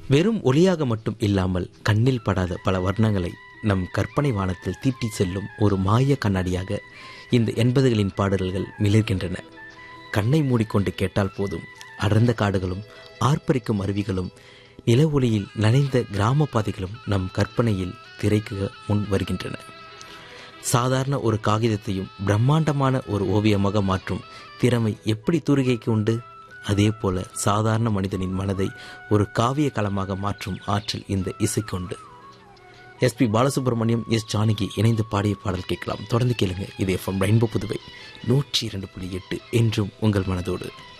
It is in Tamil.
வெறும் ஒளியாக மட்டும் இல்லாமல் கண்ணில் படாத பல வர்ணங்களை நம் கற்பனை வானத்தில் தீட்டி செல்லும் ஒரு மாய கண்ணாடியாக இந்த எண்பதுகளின் பாடல்கள் மிளர்கின்றன கண்ணை மூடிக்கொண்டு கேட்டால் போதும் அடர்ந்த காடுகளும் ஆர்ப்பரிக்கும் அருவிகளும் நில ஒளியில் நனைந்த கிராம பாதைகளும் நம் கற்பனையில் திரைக்கு முன் வருகின்றன சாதாரண ஒரு காகிதத்தையும் பிரம்மாண்டமான ஒரு ஓவியமாக மாற்றும் திறமை எப்படி தூரிகைக்கு உண்டு அதே போல சாதாரண மனிதனின் மனதை ஒரு காவிய களமாக மாற்றும் ஆற்றல் இந்த இசைக்கொண்டு எஸ்பி பாலசுப்ரமணியம் எஸ் ஜானகி இணைந்து பாடிய பாடல் கேட்கலாம் தொடர்ந்து கேளுங்க இது எஃப்எம் ரெயின்போ புதுவை நூற்றி இரண்டு புள்ளி எட்டு என்றும் உங்கள் மனதோடு